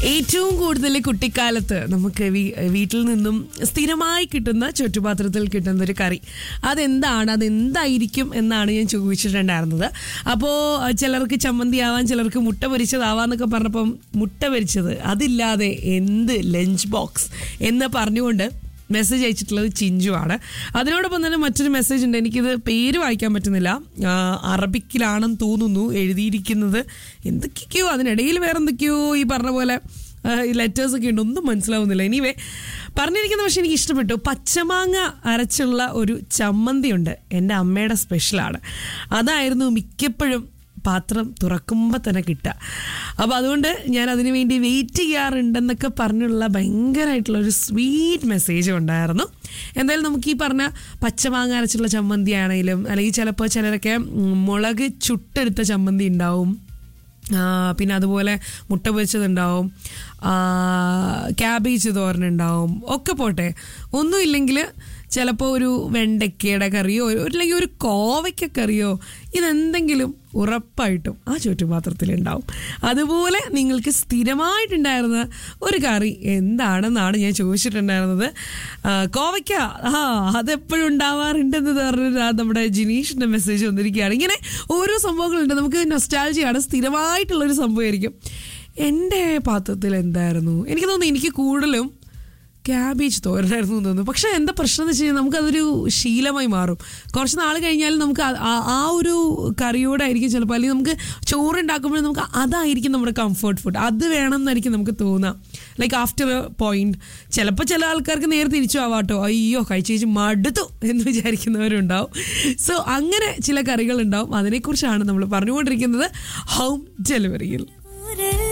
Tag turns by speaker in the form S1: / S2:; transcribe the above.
S1: ഏറ്റവും കൂടുതൽ കുട്ടിക്കാലത്ത് നമുക്ക് വീ- വീട്ടിൽ നിന്നും സ്ഥിരമായി കിട്ടുന്ന ചുറ്റുപാത്രത്തിൽ കിട്ടുന്ന ഒരു കറി അതെന്താണ് അതെന്തായിരിക്കും എന്നാണ് ഞാൻ ചോദിച്ചിട്ടുണ്ടായിരുന്നത് അപ്പോൾ ചിലർക്ക് ചമ്മന്തി ആവാൻ ചിലർക്ക് മുട്ട പൊരിച്ചതാവാന്നൊക്കെ പറഞ്ഞപ്പം മുട്ട പൊരിച്ചത് അതില്ലാതെ എന്ത് ലഞ്ച് ബോക്സ് എന്ന് പറഞ്ഞുകൊണ്ട് മെസ്സേജ് അയച്ചിട്ടുള്ളത് ചിഞ്ചുവാണ് അതിനോടൊപ്പം തന്നെ മറ്റൊരു മെസ്സേജ് ഉണ്ട് എനിക്കിത് പേര് വായിക്കാൻ പറ്റുന്നില്ല ആ, അറബിക്കിലാണെന്ന് തോന്നുന്നു എഴുതിയിരിക്കുന്നത് എന്തൊക്കെയോ അതിനിടയിൽ വേറെ എന്തൊക്കെയോ ഈ പറഞ്ഞ പോലെ ലെറ്റേഴ്സ് ഒക്കെ ഉണ്ട് ഒന്നും മനസ്സിലാവുന്നില്ല എനിവേ പറഞ്ഞിരിക്കുന്ന പക്ഷെ എനിക്ക് ഇഷ്ടപ്പെട്ടു പച്ചമാങ്ങ അരച്ചുള്ള ഒരു ചമ്മന്തി ഉണ്ട് എൻ്റെ അമ്മയുടെ സ്പെഷ്യലാണ് അതായിരുന്നു മിക്കപ്പോഴും പാത്രം തുറക്കുമ്പോൾ തന്നെ കിട്ടുക അപ്പോൾ അതുകൊണ്ട് ഞാൻ അതിനു വേണ്ടി വെയിറ്റ് ചെയ്യാറുണ്ടെന്നൊക്കെ പറഞ്ഞുള്ള ഭയങ്കരമായിട്ടുള്ള ഒരു സ്വീറ്റ് മെസ്സേജ് ഉണ്ടായിരുന്നു എന്തായാലും നമുക്ക് ഈ പറഞ്ഞ പച്ചമാങ്ങ അരച്ചുള്ള ചമ്മന്തി ആണെങ്കിലും അല്ലെങ്കിൽ ചിലപ്പോൾ ചിലരൊക്കെ ഉം, മുളക് ചുട്ടെടുത്ത ചമ്മന്തി ഉണ്ടാവും ആ, പിന്നെ അതുപോലെ മുട്ട പൊരിച്ചതുണ്ടാവും ക്യാബേജ് തോരനുണ്ടാവും ഒക്കെ പോട്ടെ ഒന്നുമില്ലെങ്കിൽ ചിലപ്പോൾ ഒരു വെണ്ടയ്ക്കയുടെ കറിയോ ഒരു- അല്ലെങ്കിൽ ഒരു കോവയ്ക്ക കറിയോ ഇതെന്തെങ്കിലും ഉറപ്പായിട്ടും ആ ചുറ്റുപാത്രത്തിലുണ്ടാവും അതുപോലെ നിങ്ങൾക്ക് സ്ഥിരമായിട്ടുണ്ടായിരുന്ന ഒരു കറി എന്താണെന്നാണ് ഞാൻ ചോദിച്ചിട്ടുണ്ടായിരുന്നത് ആ, കോവയ്ക്ക ആ അതെപ്പോഴും ഉണ്ടാവാറുണ്ടെന്ന് പറഞ്ഞൊരു ആ നമ്മുടെ ജിനീഷിൻ്റെ മെസ്സേജ് വന്നിരിക്കുകയാണ് ഇങ്ങനെ ഓരോ സംഭവങ്ങളുണ്ട് നമുക്ക് നൊസ്റ്റാൾജിയാണ് സ്ഥിരമായിട്ടുള്ളൊരു സംഭവമായിരിക്കും എൻ്റെ പാത്രത്തിൽ എന്തായിരുന്നു എനിക്ക് തോന്നുന്നു എനിക്ക് കൂടുതലും ക്യാബേജ് തോരനായിരുന്നു എന്ന് തോന്നുന്നു പക്ഷെ എന്താ പ്രശ്നം എന്ന് വെച്ച് കഴിഞ്ഞാൽ നമുക്കതൊരു ശീലമായി മാറും കുറച്ച് നാൾ കഴിഞ്ഞാൽ നമുക്ക് ആ- ആ- ആ ഒരു കറിയോടായിരിക്കും ചിലപ്പോൾ അല്ലെങ്കിൽ നമുക്ക് ചോറുണ്ടാക്കുമ്പോൾ നമുക്ക് അതായിരിക്കും നമ്മുടെ കംഫർട്ട് ഫുഡ് അത് വേണം എന്നായിരിക്കും നമുക്ക് തോന്നാം ലൈക്ക് ആഫ്റ്റർ എ പോയിന്റ് ചിലപ്പോൾ ചില ആൾക്കാർക്ക് നേരെ തിരിച്ചു ആവാട്ടോ അയ്യോ കഴിച്ച് കഴിച്ച് മടുത്തു എന്ന് വിചാരിക്കുന്നവരുണ്ടാവും സോ അങ്ങനെ ചില കറികളുണ്ടാവും അതിനെക്കുറിച്ചാണ് നമ്മൾ പറഞ്ഞുകൊണ്ടിരിക്കുന്നത് ഹോം ഡെലിവറിയിൽ